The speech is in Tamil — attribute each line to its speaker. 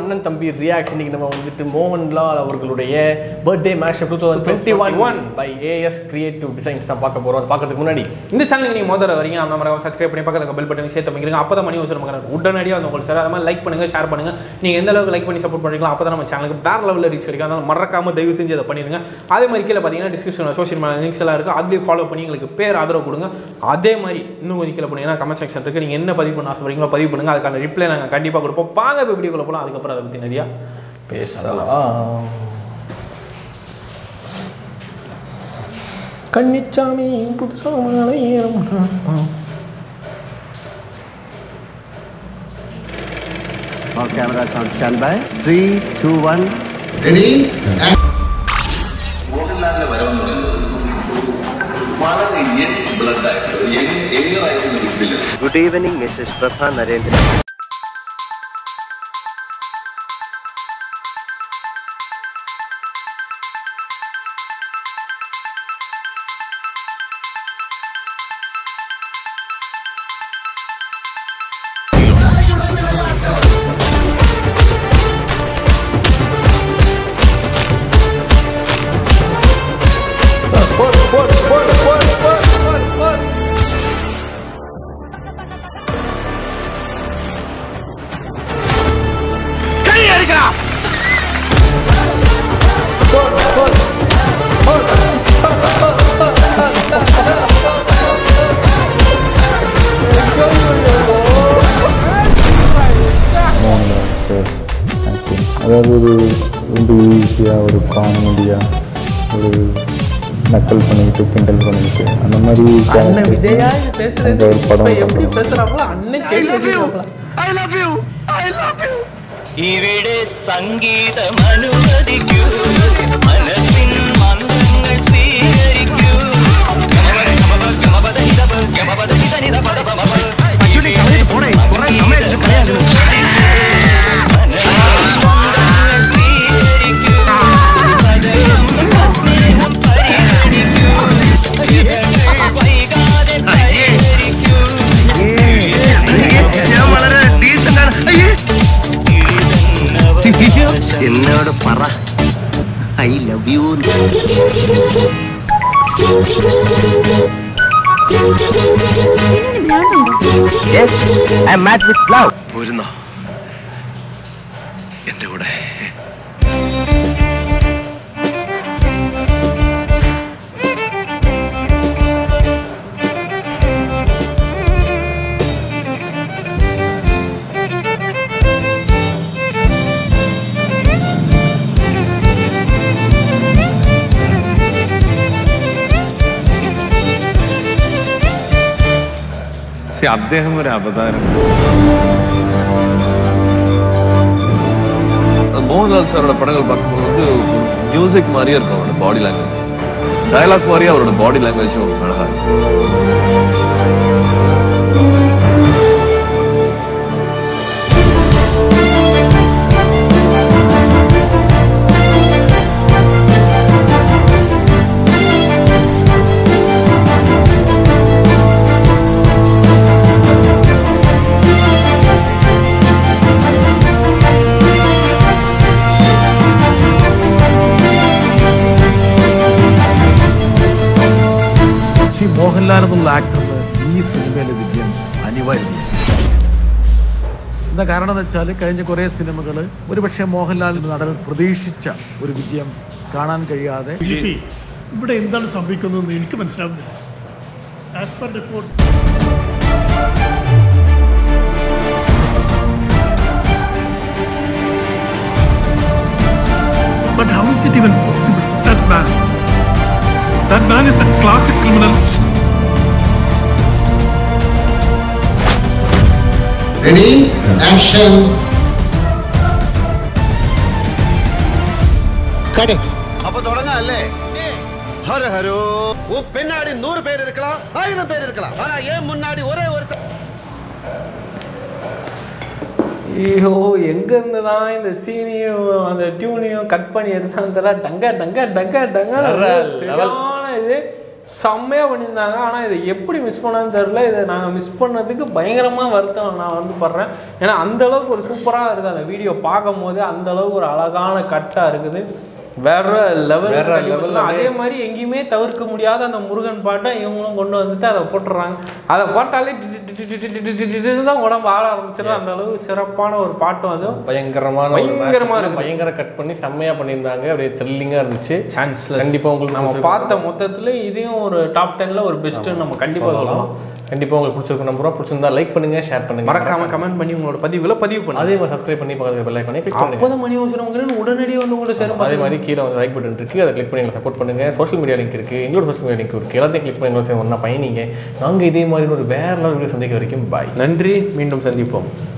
Speaker 1: அண்ணன் தம்பி ரியாக்ஷன் இன்னைக்கு நம்ம வந்துட்டு மோகன்லால் அவர்களுடைய birthday mash two thousand twenty one by AS creative designs தான் பார்க்க போகிறோம் அதை பார்க்கறதுக்கு முன்னாடி
Speaker 2: இந்த சேனலுக்கு நீங்கள் முதல்ல வரீங்க அந்த மாதிரி சப்ஸ்கிரைப் பண்ணி பக்கத்தில் பெல் பட்டன் சேர்த்து வைக்கிறீங்க அப்போ தான் மணி வச்சு நமக்கு உடனடியாக வந்து உங்களுக்கு சார் அது மாதிரி லைக் பண்ணுங்க ஷேர் பண்ணுங்க நீங்கள் எந்த அளவுக்கு லைக் பண்ணி சப்போர்ட் பண்ணுறீங்களோ அப்போ தான் நம்ம சேனலுக்கு வேறு லெவலில் ரீச் கிடைக்கும் அதனால் மறக்காம தயவு செஞ்சு அதை பண்ணிடுங்க அதே மாதிரி கீழே பார்த்தீங்கன்னா டிஸ்கிரிப்ஷனில் சோஷியல் மீடியா லிங்க்ஸ் எல்லாம் இருக்குது அதுலேயும் ஃபாலோ பண்ணி எங்களுக்கு பேர் ஆதரவு கொடுங்க அதே மாதிரி இன்னும் கொஞ்சம் கீழே போனீங்கன்னா கமெண்ட் செக்ஷன் இருக்குது நீங்கள் என்ன பதிவு பண்ண ஆசைப்படுறீங்களோ பதிவு பண்ணுங்க அதுக்கான ரிப்ளை நாங்கள் கண்டிப்பாக கொடுப்போம் பாங்க இப்போ வீடியோக்குள்ள போகலாம் அதுக்கப்புறம் அதை பற்றி நிறையா
Speaker 1: பேசலாம் கன்னிச்சாமி புதுசாக
Speaker 3: All cameras on standby. Three, two, one.
Speaker 4: മോഹൻലാലിന്റെ വരവെന്ന് പറയുന്നത് വളരെ യങ് ബ്ലഡ് ആയിട്ടുള്ള യങ് യങ്ങർ ആയിട്ടുള്ള ഒരു villain
Speaker 3: Good evening, Mrs. Prabha Narendra.
Speaker 5: Sir acting அதாவது ஒரு ரொம்ப ஈஸியாக ஒரு காமெடியாக ஒரு நக்கல் பண்ணிக்கிட்டு கிண்டல் பண்ணிக்கிட்டு அந்த மாதிரி
Speaker 2: அண்ணன் விஜயா
Speaker 5: characters அந்த ஒரு படம்
Speaker 2: எப்படி
Speaker 5: படம்.
Speaker 2: பேசுகிறாங்களோ அண்ணன் கேள்வி
Speaker 6: ഇവിടെ സംഗീതം അനുവദിക്കൂ മനസ്സിൻ മന്ത്രങ്ങൾ സ്വീകരിക്കൂ ഗമപദ ഗമപ ഗമപദ നിധപ ഗമപദ നിധ നിധ പദ പമ പ. ഇവിടെ സംഗീതം അനുവദിക്കൂ. മനസ്സിൻ മന്ത്രങ്ങൾ സ്വീകരിക്കൂ. സദയം സസ്നേഹം പരിഗണിക്കൂ. ചിരങ്ങൾ വൈകാതെ പരിഹരിക്കൂ.
Speaker 3: എന്നോട് പറ ഐ ലവ് യു പോരുന്നോ എന്റെ കൂടെ
Speaker 7: സി അദ്ദേഹം ഒരു അവതാരം
Speaker 8: மோகன்லால் சாரோட படங்கள் பார்க்கும்போது வந்து மியூசிக் மாதிரியே இருக்கும் அவரோட பாடி லாங்குவேஜ் டயலாக் மாதிரியே அவரோட பாடி லாங்குவேஜும் அழகா இருக்கும்
Speaker 9: ശ്രീ മോഹൻലാൽ എന്നുള്ള ആക്ടറിന് ഈ സിനിമയിലെ വിജയം അനിവാര്യമാണ് എന്താ കാരണം എന്ന് വെച്ചാൽ കഴിഞ്ഞ കുറേ സിനിമകൾ ഒരുപക്ഷെ മോഹൻലാൽ എന്ന നടൻ പ്രതീക്ഷിച്ച ഒരു വിജയം കാണാൻ കഴിയാതെ
Speaker 10: ഇവിടെ എന്താണ് സംഭവിക്കുന്നതെന്ന് എനിക്ക് മനസ്സിലാവുന്നില്ല as per report But how is it even possible? That man, that man is a classic criminal.
Speaker 3: അപ്പൊ തുടങ്ങാം അല്ലേ ஹர ஹரோ உன் பின்னாடி நூறு பேர் இருக்கலாம் ஆயிரம் பேர் இருக்கலாம் ஆனா ஏன் முன்னாடி ஒரே ஒருத்தர்
Speaker 2: ஐயோ எங்கேருந்து தான் இந்த சீனியும் அந்த டியூனையும் கட் பண்ணி எடுத்தாங்க டங்க டங்க டங்க டங்க
Speaker 1: வேற level.
Speaker 2: சரியான இது செம்மையாக பண்ணியிருந்தாங்க ஆனால் இதை எப்படி மிஸ் பண்ணான்னு தெரில இதை நாங்கள் மிஸ் பண்ணதுக்கு பயங்கரமாக வருத்தம் நான் வந்து படுறேன் ஏன்னா அந்த அளவுக்கு ஒரு சூப்பராக இருக்குது அந்த வீடியோ பார்க்கும் போது அந்த அளவுக்கு ஒரு அழகான கட்டாக இருக்குது வேற லெவல்
Speaker 1: வேற level ல
Speaker 2: அதே மாதிரி எங்கேயுமே தவிர்க்க முடியாத அந்த முருகன் பாட்டை இவங்களும் கொண்டு வந்துட்டு அதை போட்டுடுறாங்க அதை போட்டாலே டி- டி- டி- டி- டி- டி- டி- டி- டி- தான் உடம்பு ஆட ஆரம்பிச்சிடும் அந்த அளவுக்கு சிறப்பான ஒரு பாட்டும் அது
Speaker 1: பயங்கரமான ஒரு
Speaker 2: பயங்கரமா
Speaker 1: match.
Speaker 2: இருக்குது.
Speaker 1: பயங்கர கட் பண்ணி செம்மையா பண்ணியிருந்தாங்க அப்படியே த்ரில்லிங்கா இருந்துச்சு
Speaker 2: சான்ஸ்லெஸ்
Speaker 1: கண்டிப்பா உங்களுக்கு
Speaker 2: நம்ம
Speaker 1: பிடிச்சிருக்கும்.
Speaker 2: பார்த்த மொத்தத்தில் இதையும் ஒரு டாப் டென்ல ஒரு பெஸ்ட்டுன்னு நம்ம கண்டிப்பாக சொல்லலாம்
Speaker 1: கண்டிப்பா உங்களுக்கு பிடிச்சிருக்கும் நம்புறோம் பிடிச்சிருந்தா லைக் பண்ணுங்க ஷேர் பண்ணுங்க
Speaker 2: மறக்காம கமெண்ட் பண்ணி உங்களோட பதிவுல பதிவு பண்ணுங்க
Speaker 1: அதே மாதிரி சப்ஸ்கிரைப் பண்ணி பக்கத்துல பெல் ஐக்கானே கிளிக் பண்ணுங்க
Speaker 2: அப்போதான் மணி ஓசனம் உடனடியாக வந்து உங்களோட சேரும்
Speaker 1: அதே மாதிரி கீழே வந்து லைக் பட்டன் இருக்கு அதை கிளிக் பண்ணி எங்களை சப்போர்ட் பண்ணுங்க சோஷியல் மீடியா லிங்க் இருக்கு எங்களோட சோஷியல் மீடியா லிங்க் இருக்கு எல்லாத்தையும் கிளிக் பண்ணி எங்களை ஒன்றா பயணிங்க நாங்க இதே மாதிரி ஒரு வேற லெவல் வீடியோ சந்திக்க வரைக்கும் பாய்
Speaker 2: நன்றி மீண்டும் சந்திப்போம்